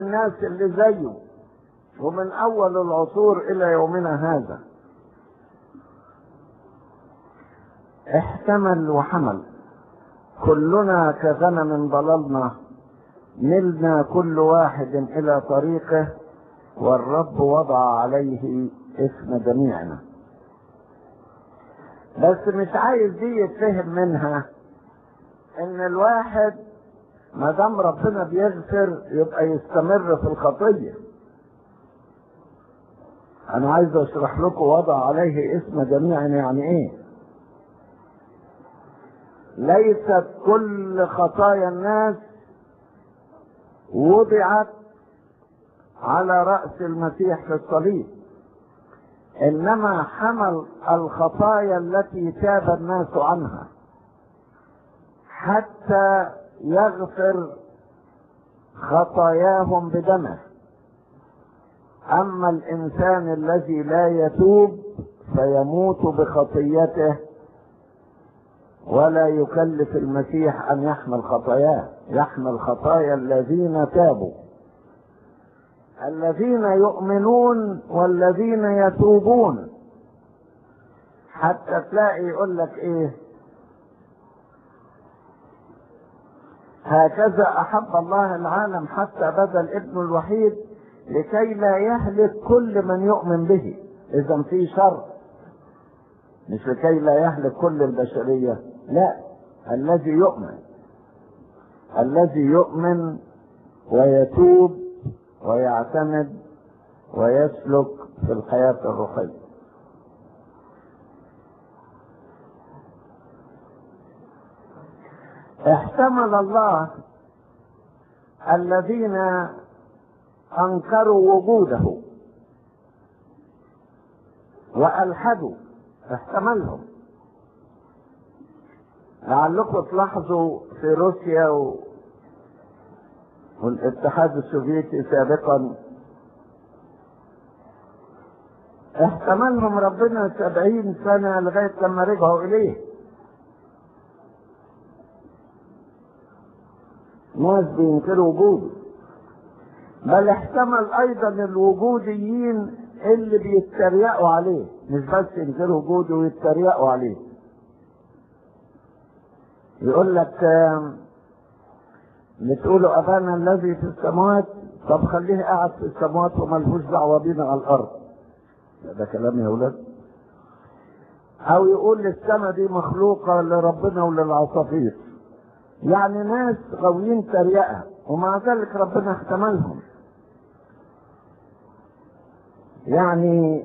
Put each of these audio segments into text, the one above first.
الناس اللي زيه ومن اول العصور الى يومنا هذا احتمل وحمل كلنا كغنم ضللنا ملنا كل واحد الى طريقه والرب وضع عليه اسم جميعنا بس مش عايز دي يتفهم منها ان الواحد ما دام ربنا بيغفر يبقى يستمر في الخطيه انا عايز اشرح لكم وضع عليه اسم جميعا يعني ايه ليست كل خطايا الناس وضعت على رأس المسيح في الصليب إنما حمل الخطايا التي تاب الناس عنها حتى يغفر خطاياهم بدمه أما الإنسان الذي لا يتوب فيموت بخطيته ولا يكلف المسيح أن يحمل خطاياه يحمل خطايا الذين تابوا الذين يؤمنون والذين يتوبون حتى تلاقي يقول لك ايه هكذا احب الله العالم حتى بذل ابنه الوحيد لكي لا يهلك كل من يؤمن به اذا في شر مش لكي لا يهلك كل البشريه لا الذي يؤمن الذي يؤمن ويتوب ويعتمد ويسلك في الحياة الروحية احتمل الله الذين انكروا وجوده والحدوا احتملهم لعلكم تلاحظوا في روسيا و... والاتحاد السوفيتي سابقا احتملهم ربنا سبعين سنة لغاية لما رجعوا إليه ناس بينكروا وجوده بل احتمل أيضا الوجوديين اللي بيتريقوا عليه مش بس ينكروا وجوده ويتريقوا عليه يقول لك بتقولوا ابانا الذي في السماوات طب خليه قاعد في السماوات وملهوش دعوه بينا على الارض ده كلام يا ولاد او يقول السماء دي مخلوقه لربنا وللعصافير يعني ناس غاويين تريقه ومع ذلك ربنا احتملهم يعني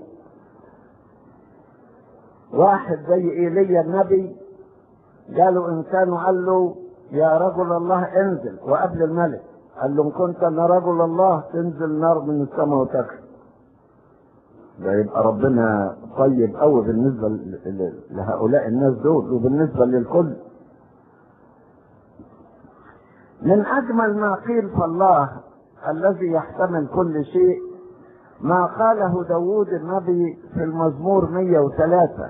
واحد زي ايليا النبي جاله انسان وقال له يا رجل الله انزل وقبل الملك قال له ان كنت انا رجل الله تنزل نار من السماء وتكفي ده يبقى ربنا طيب قوي بالنسبه لهؤلاء الناس دول وبالنسبه للكل من اجمل ما قيل فالله الذي يحتمل كل شيء ما قاله داود النبي في المزمور 103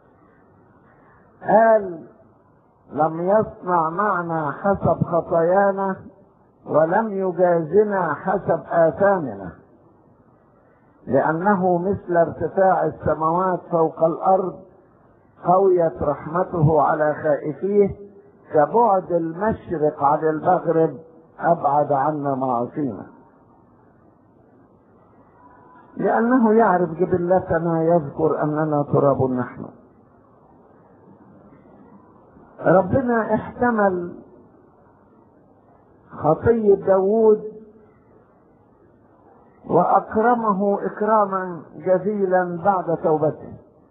قال لم يصنع معنا حسب خطايانا ولم يجازنا حسب آثامنا لأنه مثل ارتفاع السماوات فوق الأرض قويت رحمته على خائفيه كبعد المشرق عن المغرب أبعد عنا معاصينا لأنه يعرف جبلتنا يذكر أننا تراب نحن ربنا احتمل خطية داود وأكرمه إكراما جزيلا بعد توبته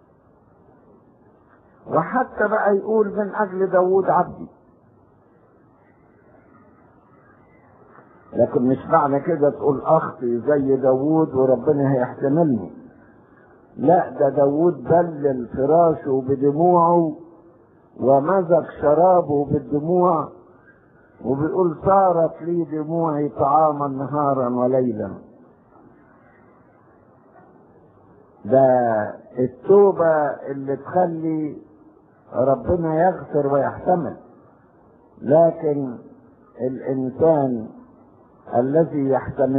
وحتى بقى يقول من أجل داود عبدي لكن مش معنى كده تقول أخطي زي داود وربنا هيحتملني لا ده داود بلل فراشه بدموعه ومزج شرابه بالدموع وبيقول صارت لي دموعي طعاما نهارا وليلا ده التوبة اللي تخلي ربنا يغفر ويحتمل لكن الإنسان الذي يحتمل